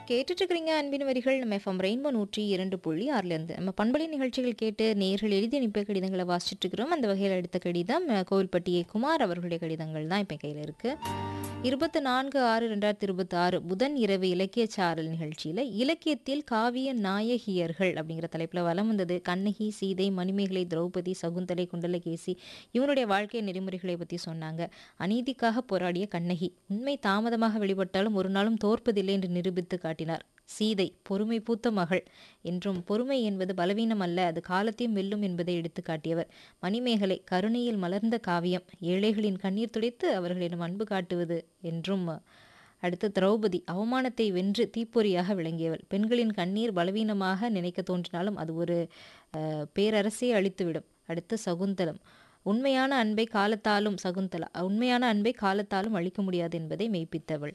கேட்டுட்டு இருக்கிறீங்க அன்பின் வரிகள் நம்ம எஃப்எம் ரெயின்போ நூற்றி இரண்டு புள்ளி ஆறுலேருந்து நம்ம பண்பலை நிகழ்ச்சிகள் கேட்டு நேர்கள் எழுதி அனுப்பிய கடிதங்களை வாசிச்சுட்டு இருக்கிறோம் அந்த வகையில் எடுத்த கடிதம் அஹ், கோவில்பட்டி ஏ. குமார் அவர்களுடைய கடிதங்கள் தான் இப்போ கையில் இருக்கு இருபத்தி நான்கு ஆறு ரெண்டாயிரத்தி இருபத்தி ஆறு புதன் இரவு இலக்கிய சாரல் நிகழ்ச்சியில் இலக்கியத்தில் காவிய நாயகியர்கள் அப்படிங்கிற தலைப்பில் வலம் வந்தது கண்ணகி சீதை மணிமேகலை திரௌபதி சகுந்தலை குண்டலகேசி இவனுடைய வாழ்க்கை நெறிமுறைகளை பற்றி சொன்னாங்க அநீதிக்காக போராடிய கண்ணகி உண்மை தாமதமாக வெளிப்பட்டாலும் ஒரு நாளும் தோற்பதில்லை என்று நிரூபித்து காட்டினார் சீதை பொறுமை பூத்த மகள் என்றும் பொறுமை என்பது பலவீனம் அல்ல அது காலத்தையும் வெல்லும் என்பதை எடுத்து காட்டியவர் மணிமேகலை கருணையில் மலர்ந்த காவியம் ஏழைகளின் கண்ணீர் துடைத்து அவர்களிடம் அன்பு காட்டுவது என்றும் அடுத்து திரௌபதி அவமானத்தை வென்று தீப்பொறியாக விளங்கியவள் பெண்களின் கண்ணீர் பலவீனமாக நினைக்க தோன்றினாலும் அது ஒரு அஹ், பேரரசை அழித்துவிடும் அடுத்து சகுந்தலம் உண்மையான அன்பை காலத்தாலும் சகுந்தலா உண்மையான அன்பை காலத்தாலும் அழிக்க முடியாது என்பதை மெய்ப்பித்தவள்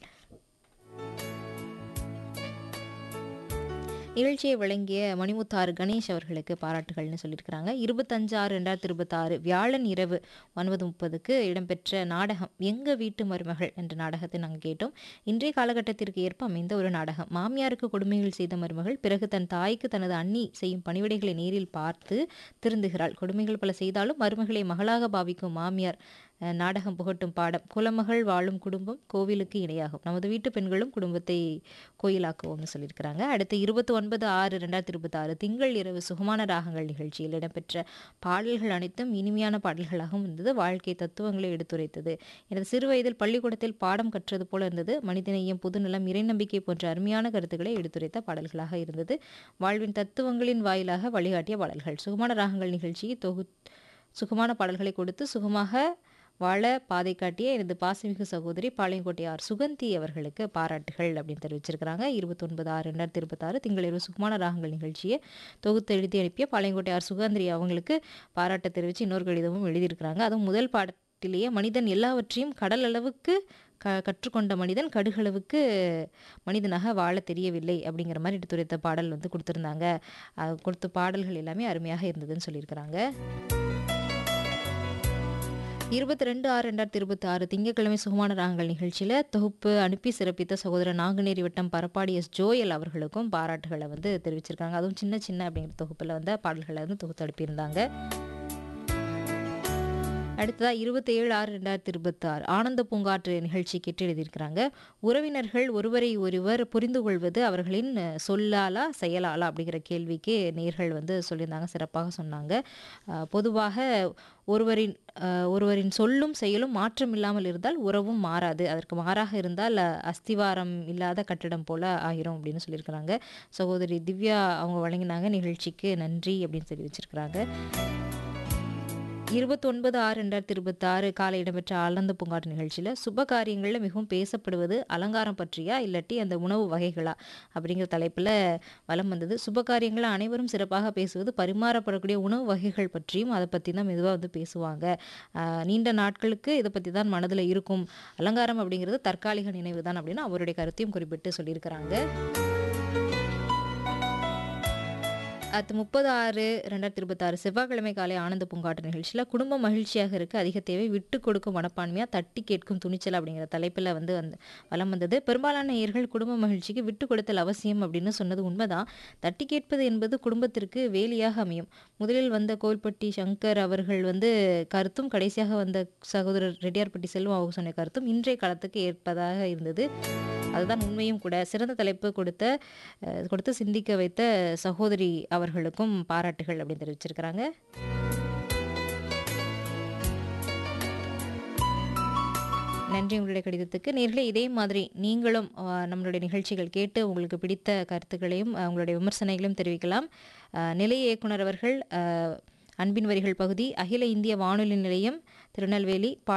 நிகழ்ச்சியை வழங்கிய மணிமுத்தாறு கணேஷ் அவர்களுக்கு பாராட்டுகள்னு சொல்லியிருக்கிறாங்க இருபத்தஞ்சு ஆறு ரெண்டாயிரத்தி இருபத்தாறு வியாழன் இரவு ஒன்பது முப்பதுக்கு இடம்பெற்ற நாடகம் எங்க வீட்டு மருமகள் என்ற நாடகத்தை நாங்கள் கேட்டோம் இன்றைய காலகட்டத்திற்கு ஏற்ப அமைந்த ஒரு நாடகம் மாமியாருக்கு கொடுமைகள் செய்த மருமகள் பிறகு தன் தாய்க்கு தனது அண்ணி செய்யும் பணிவிடைகளை நேரில் பார்த்து திருந்துகிறாள் கொடுமைகள் பல செய்தாலும் மருமகளை மகளாக பாவிக்கும் மாமியார் அஹ், நாடகம் புகட்டும் பாடம் குலமகள் வாழும் குடும்பம் கோவிலுக்கு இணையாகும் நமது வீட்டு பெண்களும் குடும்பத்தை கோயிலாக்குவோம்னு சொல்லியிருக்கிறாங்க அடுத்து இருபத்தி ஒன்பது ஆறு ரெண்டாயிரத்தி இருபத்தி ஆறு திங்கள் இரவு சுகமான ராகங்கள் நிகழ்ச்சியில் இடம்பெற்ற பாடல்கள் அனைத்தும் இனிமையான பாடல்களாகவும் இருந்தது வாழ்க்கை தத்துவங்களை எடுத்துரைத்தது எனது சிறு வயதில் பள்ளிக்கூடத்தில் பாடம் கற்றது போல இருந்தது மனிதநேயம் புதுநலம் இறைநம்பிக்கை போன்ற அருமையான கருத்துக்களை எடுத்துரைத்த பாடல்களாக இருந்தது வாழ்வின் தத்துவங்களின் வாயிலாக வழிகாட்டிய பாடல்கள் சுகமான ராகங்கள் நிகழ்ச்சியை தொகு சுகமான பாடல்களை கொடுத்து சுகமாக வாழ பாதை காட்டிய எனது பாசமிகு சகோதரி பாளையங்கோட்டையார் சுகந்தி அவர்களுக்கு பாராட்டுகள் அப்படின்னு தெரிவிச்சிருக்கிறாங்க இருபத்தொன்பது ஆறு ரெண்டாயிரத்தி இருபத்தாறு திங்கள் இரவு சுகமான ராகங்கள் நிகழ்ச்சியை தொகுத்து எழுதி அனுப்பிய பாளையங்கோட்டையார் சுகந்திரி அவங்களுக்கு பாராட்ட தெரிவித்து இன்னொரு கடிதமும் எழுதியிருக்கிறாங்க அதுவும் முதல் பாடத்திலேயே மனிதன் எல்லாவற்றையும் கடல் அளவுக்கு க கற்றுக்கொண்ட மனிதன் கடுகளவுக்கு மனிதனாக வாழ தெரியவில்லை அப்படிங்கிற மாதிரி எடுத்துரைத்த பாடல் வந்து கொடுத்துருந்தாங்க அது கொடுத்த பாடல்கள் எல்லாமே அருமையாக இருந்ததுன்னு சொல்லியிருக்கிறாங்க இருபத்தி ரெண்டு ஆறு ரெண்டாயிரத்தி இருபத்தி ஆறு திங்கட்கிழமை சுகமான ராகங்கள் நிகழ்ச்சியில் தொகுப்பு அனுப்பி சிறப்பித்த சகோதரர் நாங்குநேரி வட்டம் பரப்பாடி எஸ் ஜோயல் அவர்களுக்கும் பாராட்டுகளை வந்து தெரிவிச்சிருக்காங்க அதுவும் சின்ன சின்ன அப்படிங்கிற தொகுப்பில் வந்து பாடல்களை வந்து தொகுத்து அனுப்பியிருந்தாங்க அடுத்ததா இருபத்தி ஏழு ஆறு ரெண்டாயிரத்தி இருபத்தாறு ஆனந்த பூங்காற்று நிகழ்ச்சி கேட்டு எழுதியிருக்கிறாங்க உறவினர்கள் ஒருவரை ஒருவர் புரிந்து கொள்வது அவர்களின் அஹ், சொல்லாலா செயலாலா அப்படிங்கிற கேள்விக்கு நேர்கள் வந்து சொல்லியிருந்தாங்க சிறப்பாக சொன்னாங்க அஹ், பொதுவாக ஒருவரின் அஹ், ஒருவரின் சொல்லும் செயலும் மாற்றம் இல்லாமல் இருந்தால் உறவும் மாறாது அதற்கு மாறாக இருந்தால் அஹ், அஸ்திவாரம் இல்லாத கட்டிடம் போல ஆகிரும் அப்படின்னு சொல்லியிருக்கிறாங்க சகோதரி திவ்யா அவங்க வழங்கினாங்க நிகழ்ச்சிக்கு நன்றி அப்படின்னு சொல்லி வச்சிருக்கிறாங்க இருபத்தொன்பது ஆறு ரெண்டாயிரத்தி இருபத்தாறு காலை இடம்பெற்ற ஆனந்த பூங்காட்டு நிகழ்ச்சியில் சுப காரியங்களில் மிகவும் பேசப்படுவது அலங்காரம் பற்றியா இல்லாட்டி அந்த உணவு வகைகளா அப்படிங்கிற தலைப்பில் வலம் வந்தது சுப காரியங்களை அனைவரும் சிறப்பாக பேசுவது பரிமாறப்படக்கூடிய உணவு வகைகள் பற்றியும் அதை பற்றி தான் மெதுவாக வந்து பேசுவாங்க ஆஹ் நீண்ட நாட்களுக்கு இதை பற்றி தான் மனதில் இருக்கும் அலங்காரம் அப்படிங்கிறது தற்காலிக நினைவு தான் அப்படின்னு அவருடைய கருத்தையும் குறிப்பிட்டு சொல்லியிருக்கிறாங்க அது முப்பது ஆறு ரெண்டாயிரத்தி இருபத்தாறு செவ்வாய்க்கிழமை காலை ஆனந்த பூங்காட்டு நிகழ்ச்சியில் குடும்ப மகிழ்ச்சியாக இருக்க அதிக தேவை விட்டு கொடுக்கும் மனப்பான்மையாக தட்டி கேட்கும் துணிச்சல் அப்படிங்கிற தலைப்பில் வந்து வந்து வலம் வந்தது பெரும்பாலான நேயர்கள் குடும்ப மகிழ்ச்சிக்கு விட்டு கொடுத்தல் அவசியம் அப்படின்னு சொன்னது உண்மைதான் தட்டி கேட்பது என்பது குடும்பத்திற்கு வேலியாக அமையும் முதலில் வந்த கோவில்பட்டி சங்கர் அவர்கள் வந்து கருத்தும் கடைசியாக வந்த சகோதரர் ரெட்டியார்பட்டி செல்வம் அவங்க சொன்ன கருத்தும் இன்றைய காலத்துக்கு ஏற்பதாக இருந்தது அதுதான் உண்மையும் கூட சிறந்த தலைப்பு கொடுத்த அஹ், கொடுத்து சிந்திக்க வைத்த சகோதரி அவர்களுக்கும் பாராட்டுகள் அப்படின்னு தெரிவிச்சிருக்கிறாங்க நன்றி உங்களுடைய கடிதத்துக்கு நேர்களே இதே மாதிரி நீங்களும் அஹ், நம்மளுடைய நிகழ்ச்சிகள் கேட்டு உங்களுக்கு பிடித்த கருத்துக்களையும் அஹ், உங்களுடைய விமர்சனங்களையும் தெரிவிக்கலாம் அஹ், நிலைய இயக்குனர் அவர்கள் அஹ், அன்பின் வரிகள் பகுதி அகில இந்திய வானொலி நிலையம் திருநெல்வேலி பா